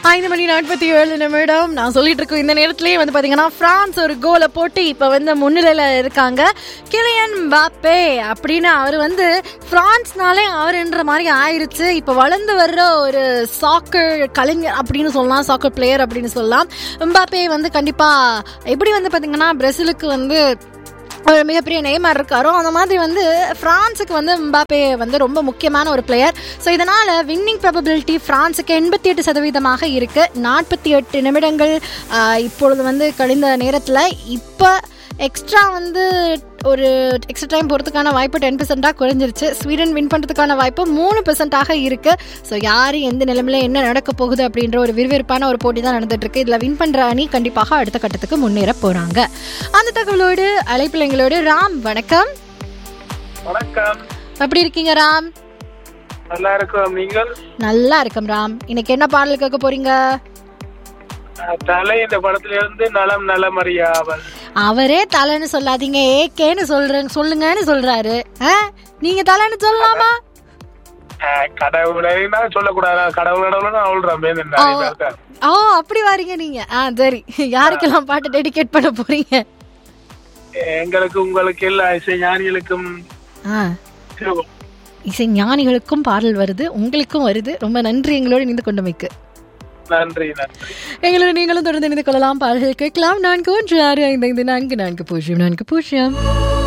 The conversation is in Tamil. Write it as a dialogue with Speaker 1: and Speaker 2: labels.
Speaker 1: ஐந்து மணி நாற்பத்தி ஏழு நிமிடம் நான் சொல்லிட்டு இருக்கோம் இந்த நேரத்திலேயே வந்து பாத்தீங்கன்னா பிரான்ஸ் ஒரு கோலை போட்டு இப்ப வந்து முன்னிலையில இருக்காங்க கிலியன் பாப்பே அப்படின்னு அவர் வந்து பிரான்ஸ்னாலே அவருன்ற மாதிரி ஆயிருச்சு இப்ப வளர்ந்து வர்ற ஒரு சாக்கர் கலைஞர் அப்படின்னு சொல்லலாம் சாக்கர் பிளேயர் அப்படின்னு சொல்லலாம் எம்பாப்பே வந்து கண்டிப்பா எப்படி வந்து பாத்தீங்கன்னா பிரேசிலுக்கு வந்து ஒரு மிகப்பெரிய நெய்மர் இருக்காரோ அந்த மாதிரி வந்து பிரான்ஸுக்கு வந்து எம்பாப்பே வந்து ரொம்ப முக்கியமான ஒரு பிளேயர் ஸோ இதனால் வின்னிங் ப்ராபபிலிட்டி ஃப்ரான்ஸுக்கு எண்பத்தி எட்டு சதவீதமாக இருக்குது நாற்பத்தி எட்டு நிமிடங்கள் ஆஹ், இப்பொழுது வந்து கழிந்த நேரத்தில் இப்போ எக்ஸ்ட்ரா வந்து ஒரு எக்ஸ்ட்ரா டைம் போகிறதுக்கான வாய்ப்பு டென் பெர்சென்ட்டாக குறைஞ்சிருச்சு ஸ்வீடன் வின் பண்ணுறதுக்கான வாய்ப்பு மூணு பெர்சென்ட்டாக இருக்குது ஸோ யார் எந்த நிலைமையில என்ன நடக்க போகுது அப்படின்ற ஒரு விறுவிறுப்பான ஒரு போட்டி தான் நடந்துட்டு இருக்கு இதில் வின் பண்ணுற அணி கண்டிப்பாக அடுத்த கட்டத்துக்கு முன்னேற போகிறாங்க அந்த தகவலோடு அழைப்பிள்ளைங்களோடு ராம் வணக்கம்
Speaker 2: வணக்கம்
Speaker 1: எப்படி இருக்கீங்க ராம்
Speaker 2: நல்லா இருக்கிறோம் நீங்கள்
Speaker 1: நல்லா இருக்கும் ராம் இன்னைக்கு என்ன பாடல் கேட்க போறீங்க
Speaker 2: அஹ், தலை இந்த படத்துல இருந்து நலம் நலம் அறியாமல்
Speaker 1: அவரே தலைன்னு சொல்லாதீங்க ஏகேன்னு சொல்றேன் சொல்லுங்கன்னு சொல்றாரு ஆ? நீங்க தலைன்னு சொல்லலாமா
Speaker 2: அஹ், கடவுளை நான் சொல்லக்கூடாது கடவுள் கடவுள்னு அவள்
Speaker 1: ஆ. ஓ அப்படி வாரீங்க நீங்க ஆ சரி யாருக்கெல்லாம் பாட்டு டெடிகேட் பண்ண போறீங்க
Speaker 2: எங்களுக்கு உங்களுக்கு எல்லா இசை ஞானிகளுக்கும்
Speaker 1: ஆ
Speaker 2: சிவம்.
Speaker 1: இசை ஞானிகளுக்கும் பாடல் வருது உங்களுக்கும் வருது ரொம்ப நன்றி எங்களோட இணைந்து கொண்டமைக்கு
Speaker 2: நன்றி நன்றி
Speaker 1: எங்களோட நீங்களும் தொடர்ந்து இணைந்து கொள்ளலாம் பாடல்கள் கேட்கலாம் நான்கு ஒன்று ஆறு ஐந்து ஐந்து நான்கு நான்கு பூஜ்ஜியம் நான்கு பூஜ்ஜியம்